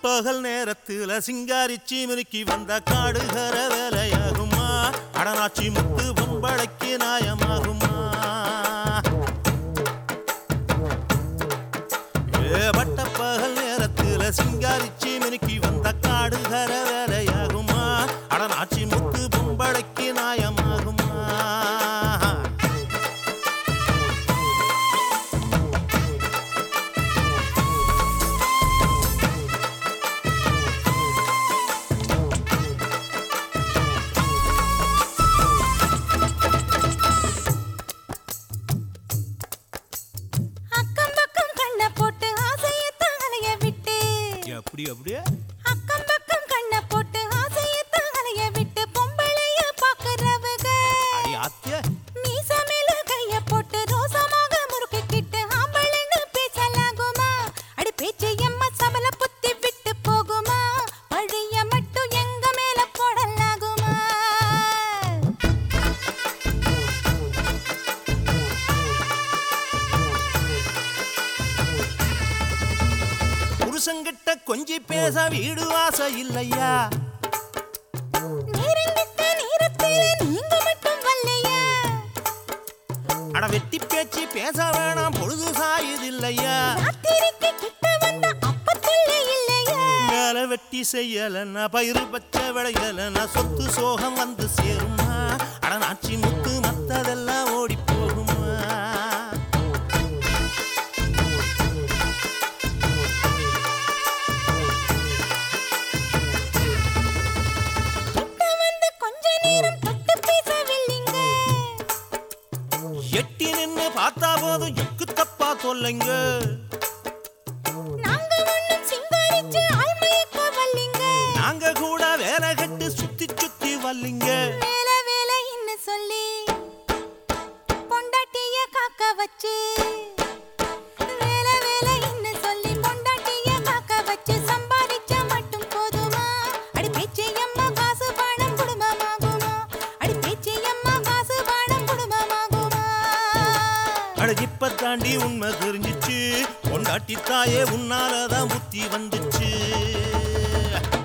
பட்டப்பகல் நேரத்துல சிங்காரிச்சி மினுக்கி வந்த காடுகர வேலையாகுமா அடனாச்சி முத்து பொம்பளைக்கு நாயமாகுமா ஏ பட்டப்பகல் நேரத்துல சிங்காரிச்சி மினுக்கி வந்த காடுகர வேலையாகுமா அடனாச்சி முத்து பொம்பளைக்கு நாயமாகுமா அக்கம் பக்கம் கண்ணை போட்டு ஆசையத்தான் அலைய விட்டு அப்படி அப்படியே அக்கம் பக்கம் கண்ணை போட்டு ஆசையத்தான் அலைய விட்டு பொம்பளைய பாக்குறவங்க அடி ஆத்திய மீச மேல கைய போட்டு ரோசமாக முறுக்கிக்கிட்டு ஆம்பளைன்னு பேசலாகுமா அடி பேச்சு எம்ம சபல புத்தி விட்டு போகுமா பழிய மட்டும் எங்க மேல போடலாகுமா புருஷங்கிட்ட கொஞ்சி பேச வீடு வாச இல்லையா நேரங்கிட்ட நேரத்தில நீங்க மட்டும் வரலையா அட வெட்டி பேச்சு பேச வேணாம் பொழுது சாயுதில்லையா ராத்திரிக்கு கிட்ட வந்த அப்பத்துல இல்லையா மேல வெட்டி செய்யலன்னா பயிறு பச்சை விளையலன்னா சொத்து சோகம் வந்து சேருமா அட நாச்சி முத்து மத்ததெல்லாம் ஓடி போகுமா கிட்ட வந்து கொஞ்ச நேரம் தொட்டு பேசவில்லைங்க எட்டி நின்னு பார்த்தா போதும் எக்கு தப்பா சொல்லுங்க நாங்க ஒண்ணும் சிங்காரிச்சு ஆள்மயக்க வல்லிங்க நாங்க கூட வேலை கட்டு சுத்தி சுத்தி வல்லிங்க வேல வேலைன்னு சொல்லி பொண்டாட்டிய காக்க வச்சு வேல வேலைன்னு சொல்லி பொண்டாட்டிய காக்க வச்சு சம்பாதிச்ச மட்டும் போதுமா அடி பேச்சு அம்மா காசு பணம் குடும்பமாகுமா அடி பேச்சு அம்மா காசு பணம் குடும்பமாகுமா அட இப்ப தாண்டி உண்மை தெரிஞ்சிச்சு பொண்டாட்டி தாயே உன்னாலதான் புத்தி வந்துச்சு